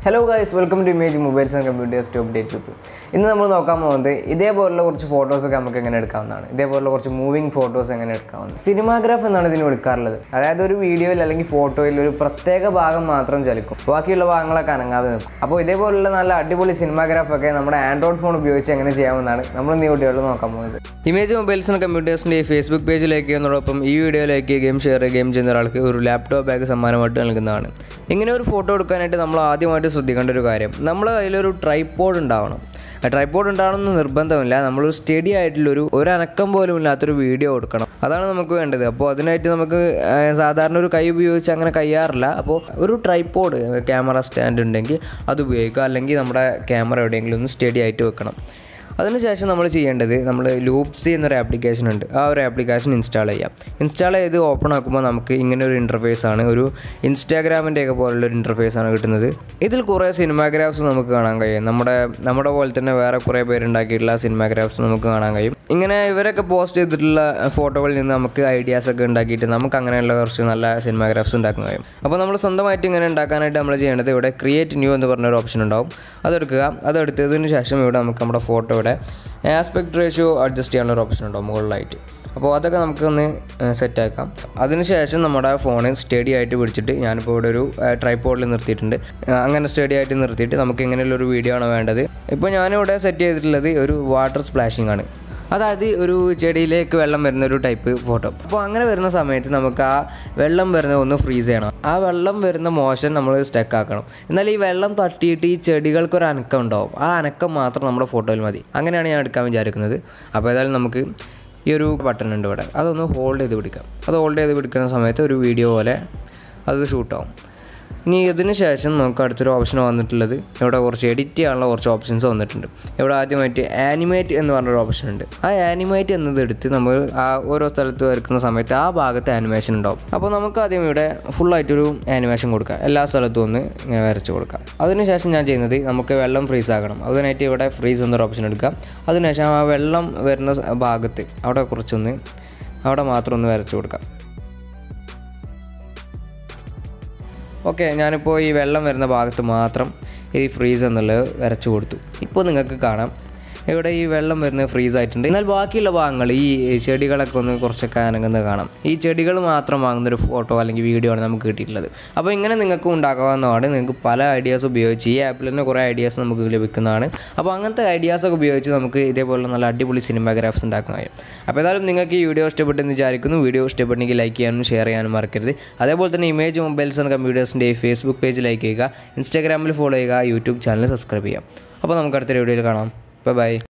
hello guys welcome to Image Mobiles and Computers to update people ഇന്ന് നമ്മൾ നോക്കാൻ പോകുന്നത് ഇതേപോലുള്ള കുറച്ച് ഫോട്ടോസൊക്കെ നമുക്ക് എങ്ങനെ എടുക്കാവുന്നതാണ് ഇതേപോലുള്ള കുറച്ച് മൂവിങ് ഫോട്ടോസ് എങ്ങനെ എടുക്കാവുന്നത് സിനിമാഗ്രാഫ് എന്നാണ് ഇതിന് വിളിക്കാറുള്ളത് അതായത് ഒരു വീഡിയോയിൽ അല്ലെങ്കിൽ ഫോട്ടോയിൽ ഒരു പ്രത്യേക ഭാഗം മാത്രം ചലിക്കും ബാക്കിയുള്ള ഭാഗങ്ങളൊക്കെ അനങ്ങാതെ നിൽക്കും അപ്പോൾ ഇതേപോലുള്ള നല്ല അടിപൊളി സിനിമാഗ്രാഫൊക്കെ നമ്മുടെ ആൻഡ്രോയിഡ് ഫോൺ ഉപയോഗിച്ച് എങ്ങനെ ചെയ്യാമെന്നാണ് നമ്മൾ ഇന്ന് ഈ വീഡിയോയിൽ നോക്കാൻ പോകുന്നത് ഇമേജ് മൊബൈൽസ് ആൻഡ് കമ്പ്യൂട്ടേഴ്സിൻ്റെ ഈ ഫേസ്ബുക്ക് പേജിലേക്ക് എന്നോടൊപ്പം ഈ വീഡിയോയിലേക്ക് ഗെയിം ഷെയർ ഗെയിം ചെയ്യുന്ന ഒരാൾക്ക് ഒരു ലാപ്ടോപ്പ് ബാഗ് സമ്മാനമായിട്ട് നൽകുന്നതാണ് ഇങ്ങനെ ഒരു ഫോട്ടോ എടുക്കാനായിട്ട് നമ്മൾ ആദ്യമായിട്ട് ശ്രദ്ധിക്കേണ്ട ഒരു കാര്യം നമ്മൾ അതിലൊരു ട്രൈപ്പോഡ് ഉണ്ടാവണം ട്രൈപ്പോഡ് ഉണ്ടാവണമെന്ന് നിർബന്ധമില്ല നമ്മളൊരു സ്റ്റഡി ആയിട്ടുള്ളൊരു ഒരു അനക്കം പോലും ഇല്ലാത്തൊരു വീഡിയോ കൊടുക്കണം അതാണ് നമുക്ക് വേണ്ടത് അപ്പോൾ അതിനായിട്ട് നമുക്ക് ആ, സാധാരണ ഒരു കൈ ഉപയോഗിച്ച് അങ്ങനെ കയ്യാറില്ല അപ്പോൾ ഒരു ട്രൈപ്പോഡ് ക്യാമറ സ്റ്റാൻഡ് ഉണ്ടെങ്കിൽ അത് ഉപയോഗിക്കുക അല്ലെങ്കിൽ നമ്മുടെ ക്യാമറ എവിടെയെങ്കിലും ഒന്ന് സ്റ്റഡി ആയിട്ട് വെക്കണം അതിനുശേഷം നമ്മൾ ചെയ്യേണ്ടത് നമ്മൾ ലൂപ്സി എന്നൊരു ആപ്ലിക്കേഷൻ ഉണ്ട് ആ ഒരു ആപ്ലിക്കേഷൻ ഇൻസ്റ്റാൾ ചെയ്യാം ഇൻസ്റ്റാൾ ചെയ്ത് ഓപ്പൺ ആക്കുമ്പോൾ നമുക്ക് ഇങ്ങനെ ഒരു ഇൻ്റർഫേസ് ആണ് ഒരു ഇൻസ്റ്റാഗ്രാമിൻ്റെ ഒക്കെ പോലുള്ള ഒരു ഇൻ്റർഫേസ് ആണ് കിട്ടുന്നത് ഇതിൽ കുറേ സിനിമാഗ്രാഫ്സ് നമുക്ക് കാണാൻ കഴിയും നമ്മുടെ നമ്മുടെ പോലെ തന്നെ വേറെ കുറേ പേരുണ്ടാക്കിയിട്ടുള്ള സിനിമാഗ്രാഫ്സ് നമുക്ക് കാണാൻ കഴിയും ഇങ്ങനെ ഇവരൊക്കെ പോസ്റ്റ് ചെയ്തിട്ടുള്ള ഫോട്ടോകളിൽ നിന്ന് നമുക്ക് ഐഡിയാസ് ഒക്കെ ഉണ്ടാക്കിയിട്ട് നമുക്ക് അങ്ങനെയുള്ള കുറച്ച് നല്ല സിനിമാഗ്രാഫ്സ് ഉണ്ടാക്കാൻ കഴിയും അപ്പോൾ നമ്മൾ സ്വന്തമായിട്ട് ഇങ്ങനെ ഉണ്ടാക്കാനായിട്ട് നമ്മൾ ചെയ്യേണ്ടത് ഇവിടെ ക്രിയേറ്റ് ന്യൂ എന്ന് പറഞ്ഞൊരു ഓപ്ഷൻ ഉണ്ടാവും അതെടുക്കുക അതെടുത്തതിന് ശേഷം ഇവിടെ നമുക്ക് നമ്മുടെ ഫോട്ടോയുടെ ആസ്പെക്ട് റേഷ്യോ അഡ്ജസ്റ്റ് ചെയ്യാനുള്ള ഒരു ഓപ്ഷൻ ഉണ്ടാവും മുകളിലായിട്ട് അപ്പോൾ അതൊക്കെ നമുക്കൊന്ന് സെറ്റ് ആക്കാം അതിനുശേഷം നമ്മുടെ ഫോൺ സ്റ്റഡി ആയിട്ട് പിടിച്ചിട്ട് ഞാനിപ്പോൾ ഇവിടെ ഒരു ട്രൈപ്പോഡിൽ നിർത്തിയിട്ടുണ്ട് ആ, അങ്ങനെ സ്റ്റഡി ആയിട്ട് നിർത്തിയിട്ട് നമുക്ക് ഇങ്ങനെയുള്ള ഒരു വീഡിയോ ആണ് വേണ്ടത് ഇപ്പോൾ ഞാനിവിടെ സെറ്റ് ചെയ്തിട്ടുള്ളത് ഒരു വാട്ടർ സ്പ്ലാഷിംഗ് ആണ് അതായത് ഒരു ചെടിയിലേക്ക് വെള്ളം വരുന്ന ഒരു ടൈപ്പ് ഫോട്ടോ അപ്പോൾ അങ്ങനെ വരുന്ന സമയത്ത് നമുക്ക് ആ വെള്ളം വരുന്നത് ഒന്ന് ഫ്രീസ് ചെയ്യണം ആ വെള്ളം വരുന്ന മോഷൻ നമ്മൾ സ്റ്റക്ക് ആക്കണം എന്നാൽ ഈ വെള്ളം തട്ടിയിട്ട് ഈ ചെടികൾക്ക് ഒരു അനക്കം ഉണ്ടാവും ആ അനക്കം മാത്രം നമ്മുടെ ഫോട്ടോയിൽ മതി അങ്ങനെയാണ് ഞാൻ എടുക്കാൻ വിചാരിക്കുന്നത് അപ്പോൾ ഏതായാലും നമുക്ക് ഈ ഒരു ബട്ടൺ ഉണ്ട് ഇവിടെ അതൊന്ന് ഹോൾഡ് ചെയ്ത് പിടിക്കാം അത് ഹോൾഡ് ചെയ്ത് പിടിക്കുന്ന സമയത്ത് ഒരു വീഡിയോ പോലെ അത് ഷൂട്ടാവും ഇനി ഇതിന് ശേഷം നമുക്ക് അടുത്തൊരു ഓപ്ഷൻ വന്നിട്ടുള്ളത് ഇവിടെ കുറച്ച് എഡിറ്റ് ചെയ്യാനുള്ള കുറച്ച് ഓപ്ഷൻസ് വന്നിട്ടുണ്ട് ഇവിടെ ആദ്യമായിട്ട് ആനിമേറ്റ് എന്ന് പറഞ്ഞൊരു ഓപ്ഷൻ ഉണ്ട് ആ ആനിമേറ്റ് എന്നത് എടുത്ത് നമ്മൾ ആ ഓരോ സ്ഥലത്ത് വരക്കുന്ന സമയത്ത് ആ ഭാഗത്ത് ആനിമേഷൻ ഉണ്ടാവും അപ്പോൾ നമുക്ക് ആദ്യം ഇവിടെ ഫുള്ളായിട്ടൊരു ആനിമേഷൻ കൊടുക്കാം എല്ലാ സ്ഥലത്തും ഒന്ന് ഇങ്ങനെ വരച്ച് കൊടുക്കാം അതിനുശേഷം ഞാൻ ചെയ്യുന്നത് നമുക്ക് വെള്ളം ഫ്രീസ് ആക്കണം അതിനായിട്ട് ഇവിടെ ഫ്രീസ് എന്നൊരു ഓപ്ഷൻ എടുക്കാം അതിനുശേഷം ആ വെള്ളം വരുന്ന സ- ഭാഗത്ത് അവിടെ കുറച്ചൊന്ന് അവിടെ മാത്രം ഒന്ന് വരച്ച് കൊടുക്കാം ഓക്കെ ഞാനിപ്പോൾ ഈ വെള്ളം വരുന്ന ഭാഗത്ത് മാത്രം ഈ ഫ്രീസ് എന്നുള്ളത് വരച്ചു കൊടുത്തു ഇപ്പോൾ നിങ്ങൾക്ക് കാണാം ഇവിടെ ഈ വെള്ളം വരുന്നത് ഫ്രീസ് ആയിട്ടുണ്ട് എന്നാൽ ബാക്കിയുള്ള ഭാഗങ്ങൾ ഈ ചെടികളൊക്കെ ഒന്ന് കുറച്ചൊക്കെ അനങ്ങുന്നത് കാണാം ഈ ചെടികൾ മാത്രം വാങ്ങുന്നൊരു ഫോട്ടോ അല്ലെങ്കിൽ വീഡിയോ ആണ് നമുക്ക് കിട്ടിയിട്ടുള്ളത് അപ്പോൾ ഇങ്ങനെ നിങ്ങൾക്ക് ഉണ്ടാക്കാവുന്നതാണ് നിങ്ങൾക്ക് പല ഐഡിയാസ് ഉപയോഗിച്ച് ഈ ആപ്പിൽ തന്നെ കുറേ ഐഡിയാസ് നമുക്ക് ലഭിക്കുന്നതാണ് അപ്പോൾ അങ്ങനത്തെ ഐഡിയാസൊക്കെ ഉപയോഗിച്ച് നമുക്ക് ഇതേപോലെ നല്ല അടിപൊളി സിനിമാഗ്രാഫ്സ് ഉണ്ടാക്കാൻ കഴിയും അപ്പോൾ ഏതായാലും നിങ്ങൾക്ക് ഈ വീഡിയോ ഇഷ്ടപ്പെട്ടെന്ന് വിചാരിക്കുന്നു വീഡിയോ ഇഷ്ടപ്പെട്ടെങ്കിൽ ലൈക്ക് ചെയ്യാനും ഷെയർ ചെയ്യാനും മറക്കരുത് അതേപോലെ തന്നെ ഇമേജ് മൊബൈൽസ് ആൻഡ് കമ്പ്യൂട്ടേഴ്സിൻ്റെ ഫേസ്ബുക്ക് പേജ് ലൈക്ക് ചെയ്യുക ഇൻസ്റ്റാഗ്രാമിൽ ഫോളോ ചെയ്യുക യൂട്യൂബ് ചാനൽ സബ്സ്ക്രൈബ് ചെയ്യുക അപ്പോൾ നമുക്ക് അടുത്ത വീഡിയോയിൽ കാണാം ബൈ ബൈ